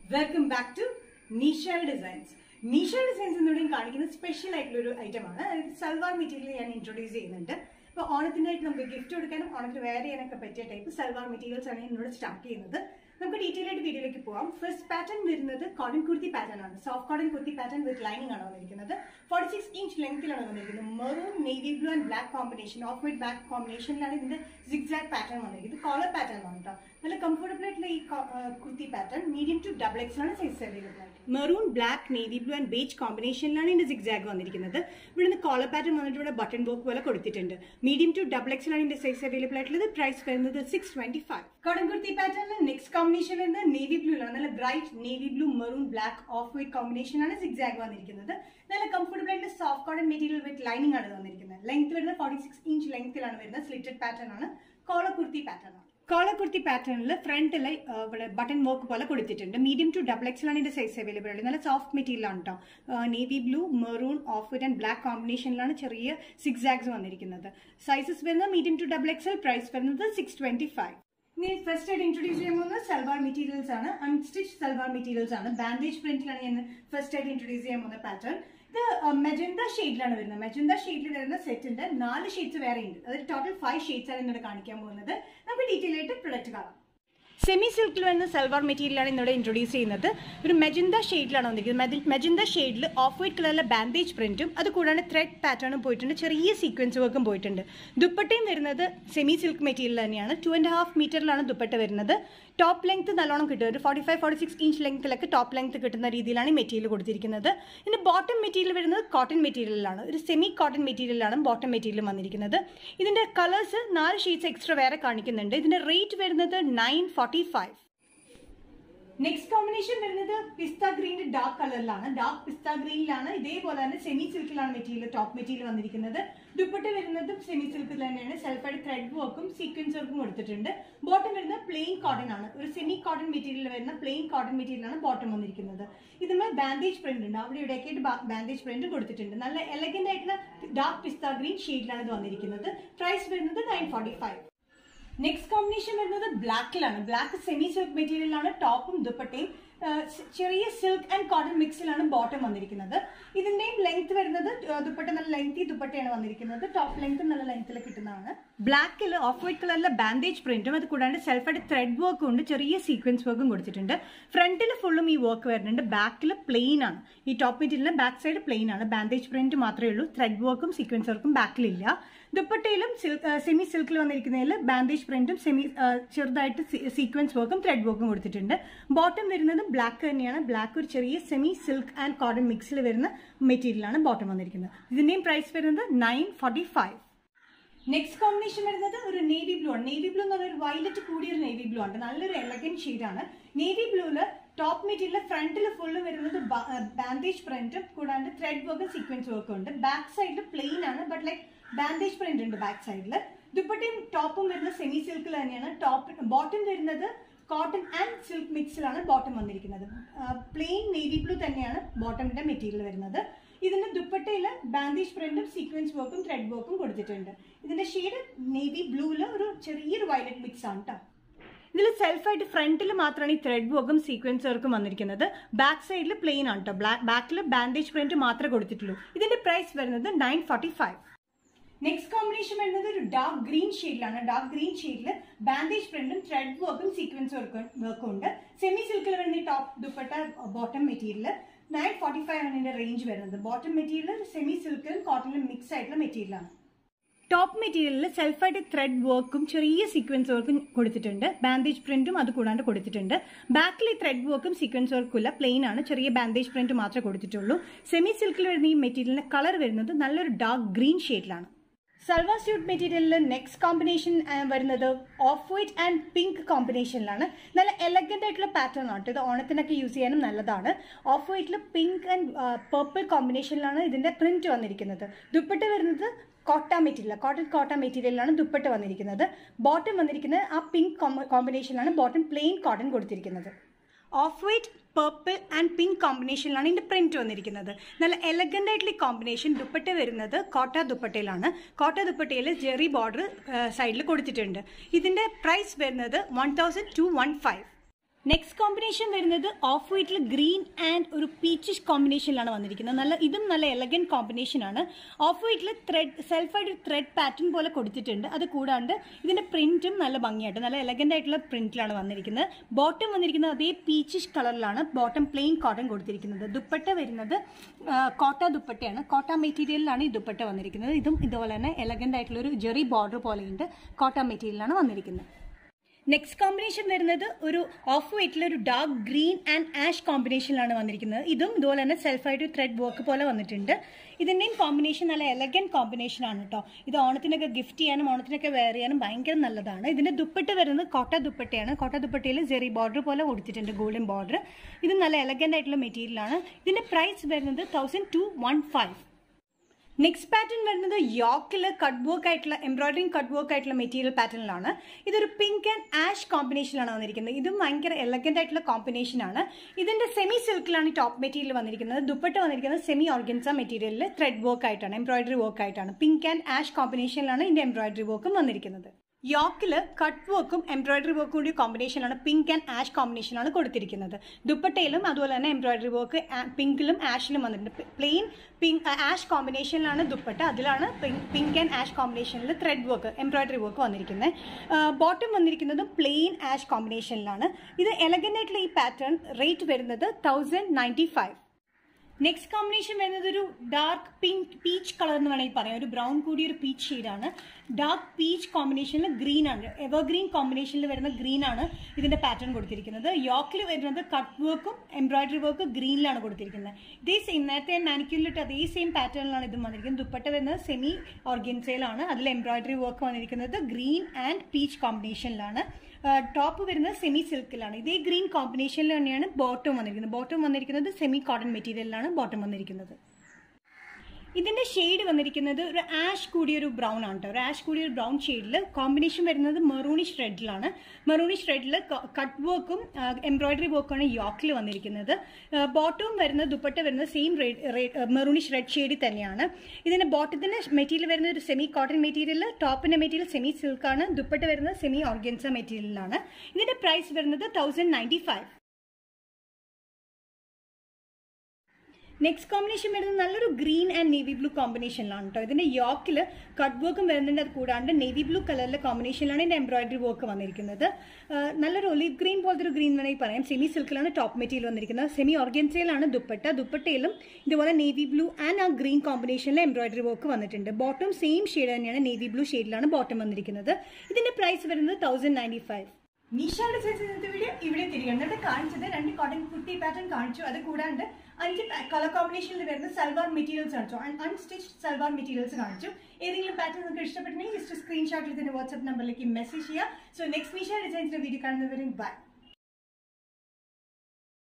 welcome back to Neesha designs Neesha designs എന്നിവിടെയും കാണിക്കുന്ന special ആയിട്ടുള്ള ഒരു ഐറ്റം ആണ് അതായത് സൽവാർ മെറ്റീരിയൽ ഞാൻ ഇൻട്രൊഡ്യൂസ് ചെയ്യുന്നുണ്ട് അപ്പോൾ ഓണത്തിനായിട്ട് നമുക്ക് ഗിഫ്റ്റ് കൊടുക്കാനും ഓണത്തിന് വെയർ ചെയ്യാനൊക്കെ പറ്റിയ ടൈപ്പ് സൽവാർ മെറ്റീരിയൽസ് ആണ് എന്നോട് സ്റ്റാർട്ട് ചെയ്യുന്നത് നമുക്ക് ഡീറ്റെയിൽ ആയിട്ട് വീഡിയോയിലേക്ക് പോവാം ഫസ്റ്റ് പാറ്റേൺ വരുന്നത് കോട്ടൺ കുർത്തി പാറ്റേൺ ആണ് soft cotton kurti pattern with lining ആണ് വന്നിരിക്കുന്നത് ഫോർട്ടി സിക്സ് ഇഞ്ച് ലെങ്ത്തിലാണ് വന്നിരിക്കുന്നത് maroon navy blue and black combination off white black കോമ്പിനേഷനിലാണ് ഇതിന്റെ സിക്സാക് പാറ്റേൺ വന്നിരിക്കുന്നത് കോളർ പാറ്റേൺ ആണ് കേട്ടോ നല്ല കംഫർട്ടബിൾ ആയിട്ടുള്ള ഈ കോ- ആ, kurti pattern medium to double X ആണ് സൈസ് അവൈലബിൾ ആയിട്ട് maroon black navy blue and beige കോമ്പിനേഷനിലാണ് ഇതിന്റെ സിക്സാഗ് വന്നിരിക്കുന്നത് ഇവിടുന്ന് കോളർ പാറ്റേൺ വന്നിട്ട് ഇവിടെ ബട്ടൺ വർക്ക് പോലെ കൊടുത്തിട്ടുണ്ട് മീഡിയം ടു ഡബിൾ എക്സ് ആണ് ഇതിന്റെ സൈസ് അവൈലബിൾ ആയിട്ടുള്ളത് പ്രൈസ് വരുന്നത് six twenty five cotton kurti പാറ്റേണിൽ നെക്സ്റ്റ് കോമ്പിനേഷൻ വരുന്നത് നേവി ബ്ലൂ ആണ് നല്ല bright navy blue maroon black off white combination ആണ് സിക്സാഗ് വന്നിരിക്കുന്നത് നല്ല കംഫർട്ടബിൾ ആയിട്ട് soft cotton material with lining ആണ് ഇത് വന്നിരിക്കുന്നത് ലെങ്ത് വരുന്നത് ഫോർട്ടി സിക്സ് ഇഞ്ച് ലെങ്ത്തിലാണ് വരുന്നത് സ്ലിറ്റഡ് പാറ്റേൺ ആണ് കോളർ കുർത്തി പാറ്റേൺ ആണ് കോളർ കുർത്തി പാറ്റേണിൽ ഫ്രണ്ടിൽ ഇവിടെ ബട്ടൺ വർക്ക് പോലെ കൊടുത്തിട്ടുണ്ട് മീഡിയം ടു ഡബിൾ എക്സിലാണ് ഇതിന്റെ സൈസ് അവൈലബിൾ ഉള്ളത് നല്ല സോഫ്റ്റ് മെറ്റീരിയൽ ആണ് കേട്ടോ navy blue maroon off white and black കോമ്പിനേഷനിലാണ് ചെറിയ സിക്സ് ആക്സ് വന്നിരിക്കുന്നത് സൈസസ് വരുന്നത് medium to double XL price വരുന്നത് സിക്സ് ട്വന്റി ഫൈവ് ഇനി ഫസ്റ്റ് ആയിട്ട് ഇൻട്രൊഡ്യൂസ് ചെയ്യാൻ പോകുന്നത് സൽവാർ മെറ്റീരിയൽസ് ആണ് അൺസ്റ്റിച്ച് സൽവാർ മെറ്റീരിയൽസ് ആണ് ബാൻഡേജ് പ്രിന്റിലാണ് ഞാൻ ഫസ്റ്റ് ആയിട്ട് ഇൻട്രൊഡ്യൂസ് ചെയ്യാൻ പോകുന്ന പാറ്റേൺ ഇത് മെജന്ത ഷെയ്ഡിലാണ് വരുന്നത് മെജന്ത ഷെയ്ഡിൽ വരുന്ന സെറ്റിന്റെ നാല് ഷെയ്ഡ്സ് വേറെ ഉണ്ട് അതായത് ടോട്ടൽ ഫൈവ് ഷെയ്ഡ്സ് ആണ് ഇന്നിവിടെ കാണിക്കാൻ പോകുന്നത് നമുക്ക് ഡീറ്റെയിൽ ആയിട്ട് പ്രൊഡക്റ്റ് കാണാം സെമി സിൽക്കിൽ വരുന്ന സൽവാർ മെറ്റീരിയലാണ് ഇന്നിവിടെ ഇൻട്രൊഡ്യൂസ് ചെയ്യുന്നത് ഒരു മെജന്ത ഷെയ്ഡിലാണ് വന്നിരിക്കുന്നത് മെജന്ത ഷെയ്ഡിൽ ഓഫ് വൈറ്റ് കളറിലെ ബാൻഡേജ് പ്രിന്റും അത് കൂടാതെ ത്രെഡ് പാറ്റേണും പോയിട്ടുണ്ട് ചെറിയ സീക്വൻസ് വർക്കും പോയിട്ടുണ്ട് ദുപ്പട്ടയും വരുന്നത് സെമി സിൽക്ക് മെറ്റീരിയൽ തന്നെയാണ് ടു ആൻഡ് ഹാഫ് മീറ്ററിലാണ് ദുപ്പട്ട വരുന്നത് ടോപ്പ് ലെങ്ത് നല്ലോണം കിട്ടും ഒരു forty five forty six inch ലെങ്ത്തിലൊക്കെ ടോപ്പ് ലെങ്ത് കിട്ടുന്ന രീതിയിലാണ് ഈ മെറ്റീരിയൽ കൊടുത്തിരിക്കുന്നത് ഇതിന് ബോട്ടം മെറ്റീരിയൽ വരുന്നത് കോട്ടൺ മെറ്റീരിയലാണ് ഒരു സെമി കോട്ടൺ മെറ്റീരിയലാണ് ബോട്ടം മെറ്റീരിയൽ വന്നിരിക്കുന്നത് ഇതിന്റെ കളേഴ്സ് നാല് ഷീറ്റ്സ് എക്സ്ട്രാ വേറെ കാണിക്കുന്നുണ്ട് ഇതിന്റെ റേറ്റ് വരുന്നത് nine forty five next combination വരുന്നത് പിസ്ത ഗ്രീനിന്റെ ഡാർക്ക് കളറിലാണ് ഡാർക്ക് പിസ്ത ഗ്രീനിലാണ് ഇതേപോലെ തന്നെ സെമി സിൽക്കിലാണ് മെറ്റീരിയൽ ടോപ്പ് മെറ്റീരിയൽ വന്നിരിക്കുന്നത് ദുപ്പട്ട വരുന്നത് സെമി സിൽക്കിൽ തന്നെയാണ് സെൽഫായിട്ട് ത്രെഡ് വർക്കും സീക്വൻസ് വർക്കും കൊടുത്തിട്ടുണ്ട് ബോട്ടം വരുന്നത് പ്ലെയിൻ കോട്ടൺ ആണ് ഒരു സെമി കോട്ടൺ മെറ്റീരിയൽ വരുന്ന പ്ലെയിൻ കോട്ടൺ മെറ്റീരിയലാണ് ബോട്ടം വന്നിരിക്കുന്നത് ഇതിന്മേൽ ബാൻഡേജ് പ്രിന്റ് ഉണ്ട് അവിടെ ഇവിടെയൊക്കെ ബാൻഡേജ് പ്രിന്റ് കൊടുത്തിട്ടുണ്ട് നല്ല എലഗന്റ് ആയിട്ടുള്ള ഡാർക്ക് പിസ്ത ഗ്രീൻ ഷെയ്ഡിലാണ് ഇത് വന്നിരിക്കുന്നത് പ്രൈസ് വരുന്നത് nine forty five next combination വരുന്നത് ബ്ലാക്കിലാണ് ബ്ലാക്ക് സെമി സിൽക്ക് മെറ്റീരിയലാണ് ടോപ്പും ദുപ്പട്ടയും ആ, ചെ- ചെറിയ സിൽക്ക് ആൻഡ് കോട്ടൺ മിക്സിലാണ് ബോട്ടം വന്നിരിക്കുന്നത് ഇതിന്റെയും ലെങ്ത് വരുന്നത് ആ, ദുപ്പട്ട നല്ല ലെങ്തി ദുപ്പട്ടയാണ് വന്നിരിക്കുന്നത് ടോപ്പ് ലെങ്ത് നല്ല ലെങ്ത്തിൽ കിട്ടുന്നതാണ് ബ്ലാക്കിൽ ഓഫ് വൈറ്റ് കളറിലെ ബാൻഡേജ് പ്രിന്റും അത് കൂടാണ്ട് സെൽഫായിട്ട് ത്രെഡ് വർക്കും ഉണ്ട് ചെറിയ സീക്വൻസ് വർക്കും കൊടുത്തിട്ടുണ്ട് ഫ്രണ്ടിൽ ഫുള്ളും ഈ വർക്ക് വരുന്നുണ്ട് ബാക്കിൽ പ്ലെയിൻ ആണ് ഈ ടോപ്പ് മെറ്റീരിയലിന് ബാക്ക് സൈഡ് പ്ലെയിൻ ആണ് ബാൻഡേജ് പ്രിന്റ് മാത്രമേ ഉള്ളൂ ത്രെഡ് വർക്കും സീക്വൻസ് വർക്കും ബാക്കിലില്ല ദുപ്പട്ടയിലും സെമി സിൽക്കിൽ വന്നിരിക്കുന്നതിൽ ബാൻഡേജ് പ്രിന്റും സെമി ചെറുതായിട്ട് സീക്വൻസ് വർക്കും ത്രെഡ് വർക്കും കൊടുത്തിട്ടുണ്ട് ബോട്ടം വരുന്നത് ബ്ലാക്ക് തന്നെയാണ് ബ്ലാക്ക് ഒരു ചെറിയ സെമി സിൽക്ക് ആൻഡ് കോട്ടൺ മിക്സിൽ വരുന്ന മെറ്റീരിയലാണ് ബോട്ടം വന്നിരിക്കുന്നത് ഇതിന്റെയും പ്രൈസ് വരുന്നത് nine forty five next combination വരുന്നത് ഒരു നേവി ബ്ലൂ ആണ് നേവി ബ്ലൂ എന്ന് പറഞ്ഞ ഒരു വയലറ്റ് കൂടിയ ഒരു നേവി ബ്ലൂ ആണ് നല്ലൊരു എലഗന്റ് ഷെയ്ഡാണ് നേവി ബ്ലൂല് ടോപ്പ് മെറ്റീരിയൽ ഫ്രണ്ടിൽ ഫുള്ള് വരുന്നത് ബാൻഡേജ് പ്രിന്റും കൂടാണ്ട് ത്രെഡ് വർക്ക് സീക്വൻസ് വർക്കും ഉണ്ട് ബാക്ക് സൈഡിൽ പ്ലെയിൻ ആണ് ബട്ട് ലൈക്ക് ബാൻഡേജ് പ്രിന്റ് ഉണ്ട് ബാക്ക് സൈഡിൽ ദുപ്പട്ടയും ടോപ്പും വരുന്നത് സെമി സിൽക്കിൽ തന്നെയാണ് ടോപ്പ് ബോട്ടം വരുന്നത് കോട്ടൺ ആൻഡ് സിൽക്ക് മിക്സിലാണ് ബോട്ടം വന്നിരിക്കുന്നത് പ്ലെയിൻ നേവി ബ്ലൂ തന്നെയാണ് ബോട്ടമിന്റെ മെറ്റീരിയൽ വരുന്നത് ഇതിന്റെ ദുപ്പട്ടയിൽ ബാൻഡേജ് പ്രിന്റും സീക്വൻസ് വർക്കും ത്രെഡ് വർക്കും കൊടുത്തിട്ടുണ്ട് ഇതിന്റെ ഷെയ്ഡ് നേവി ബ്ലൂവിൽ ഒരു ചെറിയൊരു വയലറ്റ് മിക്സ് ആണ് കേട്ടോ ഇതിൽ സെൽഫായിട്ട് ഫ്രണ്ടിൽ മാത്രമാണ് ഈ ത്രെഡ് വർക്കും സീക്വൻസ് വർക്കും വന്നിരിക്കുന്നത് ബാക്ക് സൈഡിൽ പ്ലെയിൻ ആണ് കേട്ടോ ബാക്കിൽ ബാൻഡേജ് പ്രിന്റ് മാത്രമേ കൊടുത്തിട്ടുള്ളൂ ഇതിന്റെ പ്രൈസ് വരുന്നത് nine forty five next combination വരുന്നത് ഒരു ഡാർക്ക് ഗ്രീൻ ഷെയ്ഡിലാണ് ഡാർക്ക് ഗ്രീൻ ഷെയ്ഡിൽ ബാൻഡേജ് പ്രിന്റും ത്രെഡ് വർക്കും സീക്വൻസ് വർക്കും വർക്കും ഉണ്ട് സെമി സിൽക്കിൽ വരുന്ന top dupatta bottom material nine forty five ആണ് ഇതിന്റെ റേഞ്ച് വരുന്നത് ബോട്ടം മെറ്റീരിയൽ സെമി സിൽക്കിലും കോട്ടണിലും മിക്സ് ആയിട്ടുള്ള മെറ്റീരിയലാണ് ടോപ്പ് മെറ്റീരിയലിൽ സെൽഫായിട്ട് ത്രെഡ് വർക്കും ചെറിയ സീക്വൻസ് വർക്കും കൊടുത്തിട്ടുണ്ട് ബാൻഡേജ് പ്രിന്റും അത് കൂടാണ്ട് കൊടുത്തിട്ടുണ്ട് ബാക്കിൽ ഈ ത്രെഡ് വർക്കും സീക്വൻസ് വർക്കും ഇല്ല പ്ലെയിൻ ആണ് ചെറിയ ബാൻഡേജ് പ്രിന്റ് മാത്രമേ കൊടുത്തിട്ടുള്ളൂ സെമി സിൽക്കിൽ വരുന്ന ഈ മെറ്റീരിയലിന്റെ കളർ വരുന്നത് നല്ലൊരു ഡാർക്ക് ഗ്രീൻ ഷെയ്ഡിലാണ് സൽവാർ സ്യൂട്ട് മെറ്റീരിയലിൽ നെക്സ്റ്റ് കോമ്പിനേഷൻ വരുന്നത് ഓഫ് വൈറ്റ് ആൻഡ് പിങ്ക് കോമ്പിനേഷനിലാണ് നല്ല എലഗന്റ് ആയിട്ടുള്ള പാറ്റേൺ ആണ് ഇത് ഓണത്തിനൊക്കെ യൂസ് ചെയ്യാനും നല്ലതാണ് ഓഫ് വൈറ്റിൽ പിങ്ക് ആൻഡ് പർപ്പിൾ കോമ്പിനേഷനിലാണ് ഇതിന്റെ പ്രിന്റ് വന്നിരിക്കുന്നത് ദുപ്പട്ട വരുന്നത് കോട്ട മെറ്റീരിയൽ കോട്ടൺ കോട്ട മെറ്റീരിയലിലാണ് ദുപ്പട്ട വന്നിരിക്കുന്നത് ബോട്ടം വന്നിരിക്കുന്നത് ആ പിങ്ക് കോമ്പിനേഷനിലാണ് ബോട്ടം പ്ലെയിൻ കോട്ടൺ കൊടുത്തിരിക്കുന്നത് off white purple and pink കോമ്പിനേഷനിലാണ് ഇതിന്റെ പ്രിന്റ് വന്നിരിക്കുന്നത് നല്ല എലഗന്റ് ആയിട്ടുള്ള കോമ്പിനേഷൻ ദുപ്പട്ട വരുന്നത് കോട്ട ദുപ്പട്ടയിലാണ് കോട്ട ദുപ്പട്ടയിൽ ജെറി ബോർഡർ സൈഡിൽ കൊടുത്തിട്ടുണ്ട് ഇതിന്റെ പ്രൈസ് വരുന്നത് one thousand two one five next combination വരുന്നത് ഓഫ് വൈറ്റിൽ ഗ്രീൻ ആൻഡ് ഒരു പീച്ചിഷ് കോമ്പിനേഷനിലാണ് വന്നിരിക്കുന്നത് നല്ല ഇതും നല്ല എലഗൻ കോമ്പിനേഷൻ ആണ് ഓഫ് വൈറ്റിൽ ത്രെഡ് സെൽഫായിട്ട് ഒരു ത്രെഡ് പാറ്റേൺ പോലെ കൊടുത്തിട്ടുണ്ട് അത് കൂടാണ്ട് ഇതിന്റെ പ്രിന്റും നല്ല ഭംഗിയായിട്ട് നല്ല എലഗന്റ് ആയിട്ടുള്ള പ്രിന്റിലാണ് വന്നിരിക്കുന്നത് ബോട്ടം വന്നിരിക്കുന്നത് അതേ പീച്ചിഷ് കളറിലാണ് ബോട്ടം പ്ലെയിൻ കോട്ടൺ കൊടുത്തിരിക്കുന്നത് ദുപ്പട്ട വരുന്നത് കോട്ട ദുപ്പട്ടയാണ് കോട്ട മെറ്റീരിയലിലാണ് ഈ ദുപ്പട്ട വന്നിരിക്കുന്നത് ഇതും ഇതുപോലെ തന്നെ എലഗന്റ് ആയിട്ടുള്ള ഒരു ജെറി ബോർഡർ പോലെയുണ്ട് കോട്ട മെറ്റീരിയലാണ് വന്നിരിക്കുന്നത് നെക്സ്റ്റ് കോമ്പിനേഷൻ വരുന്നത് ഒരു ഓഫ് വൈറ്റിൽ ഒരു ഡാർക്ക് ഗ്രീൻ ആൻഡ് ആഷ് കോമ്പിനേഷനിലാണ് വന്നിരിക്കുന്നത് ഇതും ഇതുപോലെ തന്നെ സെൽഫായിട്ട് ത്രെഡ് വർക്ക് പോലെ വന്നിട്ടുണ്ട് ഇതിൻ്റെയും കോമ്പിനേഷൻ നല്ല എലഗൻ കോമ്പിനേഷൻ ആണ് കേട്ടോ ഇത് ഓണത്തിനൊക്കെ ഗിഫ്റ്റ് ചെയ്യാനും ഓണത്തിനൊക്കെ വെയർ ചെയ്യാനും ഭയങ്കര നല്ലതാണ് ഇതിന്റെ ദുപ്പട്ട വരുന്നത് കോട്ട ദുപ്പട്ടയാണ് കോട്ട ദുപ്പട്ടയിൽ ജെറി ബോർഡർ പോലെ കൊടുത്തിട്ടുണ്ട് ഗോൾഡൻ ബോർഡർ ഇത് നല്ല എലഗന്റ് ആയിട്ടുള്ള മെറ്റീരിയലാണ് ഇതിന്റെ പ്രൈസ് വരുന്നത് thousand two one five next pattern വരുന്നത് യോക്കിൽ കട്ട് വർക്ക് ആയിട്ടുള്ള എംബ്രോയിഡറിങ് കട്ട് വർക്ക് ആയിട്ടുള്ള മെറ്റീരിയൽ പാറ്റേണിലാണ് ഇതൊരു പിങ്ക് ആൻഡ് ആഷ് കോമ്പിനേഷനിലാണ് വന്നിരിക്കുന്നത് ഇതും ഭയങ്കര എലഗന്റ് ആയിട്ടുള്ള കോമ്പിനേഷൻ ആണ് ഇതിന്റെ സെമി സിൽക്കിലാണ് ഈ ടോപ്പ് മെറ്റീരിയൽ വന്നിരിക്കുന്നത് ദുപ്പട്ട വന്നിരിക്കുന്നത് സെമി ഓർഗൻസ മെറ്റീരിയലിൽ ത്രെഡ് വർക്ക് ആയിട്ടാണ് എംബ്രോയിഡറി വർക്ക് ആയിട്ടാണ് പിങ്ക് ആൻഡ് ആഷ് കോമ്പിനേഷനിലാണ് ഇതിന്റെ എംബ്രോയിഡറി വർക്കും വന്നിരിക്കുന്നത് യോക്കില് കട്ട് വർക്കും എംബ്രോയിഡറി വർക്കും കൂടി കോമ്പിനേഷനാണ് പിങ്ക് ആൻഡ് ആഷ് കോമ്പിനേഷനാണ് കൊടുത്തിരിക്കുന്നത് ദുപ്പട്ടയിലും അതുപോലെ തന്നെ എംബ്രോയിഡറി വർക്ക് പിങ്കിലും ആഷിലും വന്നിട്ടുണ്ട് പ്ലെയിൻ പിങ്ക് ആഷ് കോമ്പിനേഷനിലാണ് ദുപ്പട്ട അതിലാണ് പിങ്ക് ആൻഡ് ആഷ് കോമ്പിനേഷനിൽ ത്രെഡ് വർക്ക് എംബ്രോയിഡറി വർക്ക് വന്നിരിക്കുന്നത് ബോട്ടം വന്നിരിക്കുന്നത് പ്ലെയിൻ ആഷ് കോമ്പിനേഷനിലാണ് ഇത് എലഗൻ്റ് ആയിട്ടുള്ള ഈ പാറ്റേൺ റേറ്റ് വരുന്നത് thousand ninety five next combination വരുന്നത് ഒരു ഡാർക്ക് പിങ്ക് പീച്ച് കളർ എന്ന് വേണമെങ്കിൽ പറയാം ഒരു ബ്രൗൺ കൂടിയ ഒരു പീച്ച് ഷെയ്ഡാണ് ഡാർക്ക് പീച്ച് കോമ്പിനേഷനിൽ ഗ്രീൻ ആണ് എവർ ഗ്രീൻ കോമ്പിനേഷനിൽ വരുന്ന ഗ്രീൻ ആണ് ഇതിന്റെ പാറ്റേൺ കൊടുത്തിരിക്കുന്നത് യോക്കിൽ വരുന്നത് കട്ട് വർക്കും എംബ്രോയിഡറി വർക്ക് ഗ്രീനിലാണ് കൊടുത്തിരിക്കുന്നത് ഇതേ സെയിം നേരത്തെ ഞാൻ മാനിക്യൂരിലിട്ട് അതേ സെയിം പാറ്റേണിലാണ് ഇതും വന്നിരിക്കുന്നത് ദുപ്പട്ട വരുന്നത് സെമി ഓർഗൻസയിലാണ് അതിൽ എംബ്രോയിഡറി വർക്ക് വന്നിരിക്കുന്നത് ഗ്രീൻ ആൻഡ് പീച്ച് കോമ്പിനേഷനിലാണ് ടോപ്പ് വരുന്നത് സെമി സിൽക്കിലാണ് ഇതേ ഗ്രീൻ കോമ്പിനേഷനിൽ തന്നെയാണ് ബോട്ടം വന്നിരിക്കുന്നത് ബോട്ടം വന്നിരിക്കുന്നത് സെമി കോട്ടൺ മെറ്റീരിയലിലാണ് ബോട്ടം വന്നിരിക്കുന്നത് ഇതിന്റെ ഷെയ്ഡ് വന്നിരിക്കുന്നത് ഒരു ആഷ് കൂടിയ ഒരു ബ്രൗൺ ആണ് കേട്ടോ ഒരു ആഷ് കൂടിയ ഒരു ബ്രൗൺ ഷെയ്ഡിൽ കോമ്പിനേഷൻ വരുന്നത് മെറൂണിഷ് റെഡിലാണ് മെറൂണിഷ് റെഡിൽ കട്ട് വർക്കും എംബ്രോയിഡറി വർക്കാണ് യോക്കിൽ വന്നിരിക്കുന്നത് ബോട്ടവും വരുന്നത് ദുപ്പട്ട വരുന്നത് സെയിം മെറൂണിഷ് റെഡ് ഷെയ്ഡിൽ തന്നെയാണ് ഇതിന്റെ ബോട്ടത്തിന്റെ മെറ്റീരിയൽ വരുന്നത് ഒരു സെമി കോട്ടൺ മെറ്റീരിയൽ ടോപ്പിന്റെ മെറ്റീരിയൽ സെമി സിൽക്കാണ് ദുപ്പട്ട വരുന്നത് സെമി ഓർഗൻസ മെറ്റീരിയലാണ് ഇതിന്റെ പ്രൈസ് വരുന്നത് thousand ninety five next combination വരുന്നത് നല്ലൊരു ഗ്രീൻ ആൻഡ് നേവി ബ്ലൂ കോമ്പിനേഷനിലാണ് കേട്ടോ ഇതിന്റെ യോക്കിൽ കട്ട് വർക്കും വരുന്നുണ്ട് അത് കൂടാണ്ട് നേവി ബ്ലൂ കളറിലെ കോമ്പിനേഷനിലാണ് ഇതിന്റെ എംബ്രോയിഡറി വർക്ക് വന്നിരിക്കുന്നത് നല്ലൊരു ഒലിവ് ഗ്രീൻ പോലത്തെ ഒരു ഗ്രീൻ വേണമെങ്കിൽ പറയാം സെമി സിൽക്കിലാണ് ടോപ്പ് മെറ്റീരിയൽ വന്നിരിക്കുന്നത് സെമി ഓർഗൻസയിലാണ് ദുപ്പട്ട ദുപ്പട്ടയിലും ഇതുപോലെ നേവി ബ്ലൂ ആൻഡ് ആ ഗ്രീൻ കോമ്പിനേഷനിലെ എംബ്രോയിഡറി വർക്ക് വന്നിട്ടുണ്ട് ബോട്ടം സെയിം ഷെയ്ഡ് തന്നെയാണ് നേവി ബ്ലൂ ഷെയ്ഡിലാണ് ബോട്ടം വന്നിരിക്കുന്നത് ഇതിന്റെ പ്രൈസ് വരുന്നത് തൗസൻഡ് നയൻറ്റി ഫൈവ് നിഷായുടെ ചേച്ചി ഇന്നത്തെ വീഡിയോ ഇവിടെ തിരികെ ഇവിടെ കാണിച്ചത് രണ്ട് കോട്ടൺ കുട്ടി പാറ്റേൺ കാണിച്ചു അത് കൂടാണ്ട് അഞ്ച് കളർ കോമ്പിനേഷനിൽ വരുന്ന സൽവാർ മെറ്റീരിയൽസ് കാണിച്ചു അൺസ്റ്റിച്ച് സൽവാർ മെറ്റീരിയൽസ് കാണിച്ചു ഏതെങ്കിലും പാറ്റേൺ നിങ്ങൾക്ക് ഇഷ്ടപ്പെട്ടിട്ടുണ്ടെങ്കിൽ ജസ്റ്റ് സ്ക്രീൻഷോട്ട് എടുത്തിട്ട് വാട്സ്ആപ്പ് നമ്പറിലേക്ക് മെസ്സേജ് ചെയ്യുക സോ നെക്സ്റ്റ് നിഷ ഡിസൈൻസിന്റെ വീഡിയോ കാണുന്നവരും ബൈ